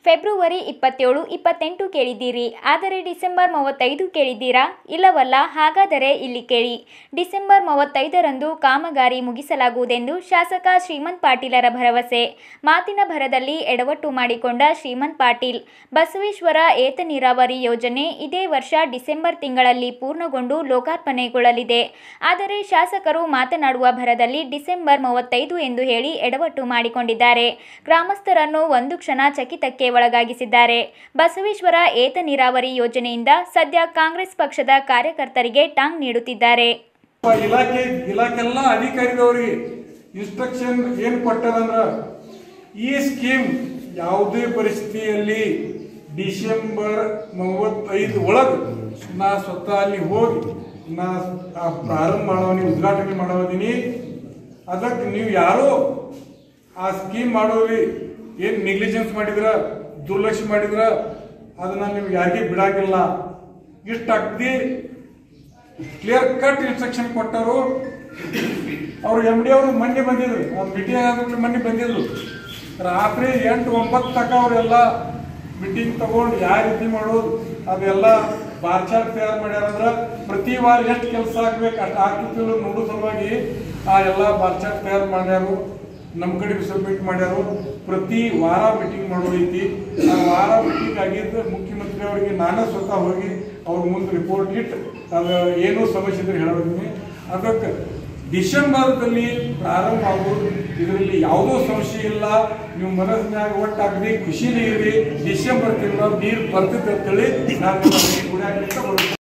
February ಇಪ್ಪತ್ತೇಳು ಇಪ್ಪತ್ತೆಂಟು ಕೇಳಿದ್ದೀರಿ ಆದರೆ ಡಿಸೆಂಬರ್ ಮೂವತ್ತೈದು ಕೇಳಿದ್ದೀರಾ ಇಲ್ಲವಲ್ಲ ಹಾಗಾದರೆ ಇಲ್ಲಿ ಕೇಳಿ ಡಿಸೆಂಬರ್ ಮೂವತ್ತೈದರಂದು ಕಾಮಗಾರಿ ಮುಗಿಸಲಾಗುವುದೆಂದು ಶಾಸಕ ಶ್ರೀಮಂತ್ ಪಾಟೀಲರ ಭರವಸೆ ಮಾತಿನ ಭರದಲ್ಲಿ ಎಡವಟ್ಟು ಮಾಡಿಕೊಂಡ ಶ್ರೀಮಂತ್ ಪಾಟೀಲ್ ಬಸವೇಶ್ವರ ಏತ ನೀರಾವರಿ ಯೋಜನೆ ಇದೇ ವರ್ಷ ಡಿಸೆಂಬರ್ ತಿಂಗಳಲ್ಲಿ ಪೂರ್ಣಗೊಂಡು ಲೋಕಾರ್ಪಣೆಗೊಳ್ಳಲಿದೆ ಆದರೆ ಶಾಸಕರು ಮಾತನಾಡುವ ಭರದಲ್ಲಿ ಡಿಸೆಂಬರ್ ಮೂವತ್ತೈದು ಎಂದು ಹೇಳಿ ಎಡವಟ್ಟು ಮಾಡಿಕೊಂಡಿದ್ದಾರೆ ಗ್ರಾಮಸ್ಥರನ್ನು ಒಂದು ಕ್ಷಣ ಚಕಿತಕ್ಕೆ ಒಳಗಾಗಿಸಿದ್ದಾರೆ ಬಸವೇಶ್ವರ ಏತ ನೀರಾವರಿ ಯೋಜನೆಯಿಂದ ಸದ್ಯ ಕಾಂಗ್ರೆಸ್ ಪಕ್ಷದ ಕಾರ್ಯಕರ್ತರಿಗೆ ಟಾಂಗ್ ನೀಡುತ್ತಿದ್ದಾರೆ ಇಲಾಖೆ ಇಲಾಖೆಲ್ಲ ಅಧಿಕಾರಿದವ್ರಿಗೆ ಇನ್ಸ್ಟ್ರಕ್ಷನ್ ಏನ್ ಕೊಟ್ಟಾರಂದ್ರ ಈ ಸ್ಕೀಮ್ ಯಾವುದೇ ಪರಿಸ್ಥಿತಿಯಲ್ಲಿ ಡಿಸೆಂಬರ್ ಮೂವತ್ತೈದು ಒಳಗೆ ನಾ ಸ್ವತಃ ಅಲ್ಲಿ ಹೋಗಿ ನಾ ಆ ಪ್ರಾರಂಭ ಮಾಡೋನಿ ಉದ್ಘಾಟನೆ ಮಾಡೋದೀನಿ ಅದಕ್ಕೆ ನೀವು ಯಾರೋ ಆ ಸ್ಕೀಮ್ ಮಾಡೋರಿ ಏನ್ ನೆಗ್ಲಿಜೆನ್ಸ್ ಮಾಡಿದ್ರ ದುರ್ಲಕ್ಷ್ಯ ಮಾಡಿದ್ರ ಅದನ್ನ ನೀವು ಯಾರಿಗೆ ಬಿಡಾಗಿಲ್ಲ ಇಷ್ಟ ಅಗ್ದಿ ಕ್ಲಿಯರ್ ಕಟ್ ಇನ್ಸ್ಟ್ರಕ್ಷನ್ ಕೊಟ್ಟರು ಅವ್ರು ಎಮ್ ಡಿ ಅವರು ಮೊನ್ನೆ ಬಂದಿದ್ರು ಮೀಟಿಂಗ್ ಆದ್ಮೇಲೆ ಮೊನ್ನೆ ಬಂದಿದ್ರು ರಾತ್ರಿ ಎಂಟು ಒಂಬತ್ತು ತನಕ ಅವರೆಲ್ಲ ಮೀಟಿಂಗ್ ತಗೊಂಡು ಯಾವ ರೀತಿ ಮಾಡೋದು ಅದೆಲ್ಲ ಬಾರ್ ಚಾರ್ಟ್ ತಯಾರು ಮಾಡ್ಯಾರಂದ್ರ ಪ್ರತಿ ವಾರ ಎಷ್ಟು ಕೆಲಸ ಆಗ್ಬೇಕು ಅಷ್ಟು ಆಗ್ತಿಲ್ಲ ನೋಡೋ ಸಲುವಾಗಿ ಆ ಎಲ್ಲ ಬಾರ್ ಚಾರ್ಟ್ ತಯಾರು ಮಾಡ್ಯಾರು ನಮ್ಮ ಕಡೆಗೆ ಸಬ್ಮಿಟ್ ಮಾಡ್ಯಾರು ಪ್ರತಿ ವಾರ ಮೀಟಿಂಗ್ ಮಾಡೋದೈತಿ ಆ ವಾರ ಮೀಟಿಂಗ್ ಆಗಿದ್ದು ಮುಖ್ಯಮಂತ್ರಿ ಅವರಿಗೆ ನಾನೇ ಸ್ವತಃ ಹೋಗಿ ಅವ್ರ ಮುಂದೆ ರಿಪೋರ್ಟ್ ಇಟ್ಟು ಅದು ಏನೂ ಸಮಸ್ಯೆ ಇದ್ರೆ ಹೇಳೋದೀನಿ ಅದಕ್ಕೆ ಡಿಸೆಂಬರ್ದಲ್ಲಿ ಪ್ರಾರಂಭ ಆಗೋದು ಇದರಲ್ಲಿ ಯಾವುದೋ ಸಮಸ್ಯೆ ಇಲ್ಲ ನೀವು ಮನಸ್ಸಿನಾಗ ಒಟ್ಟಾಗದೆ ಖುಷಿನೇ ಇರಿ ಡಿಸೆಂಬರ್ ತಿಂಗಳ ನೀರು ಬರ್ತೈತೆ ಅಂತೇಳಿ ನಾನು ಗುಡಿ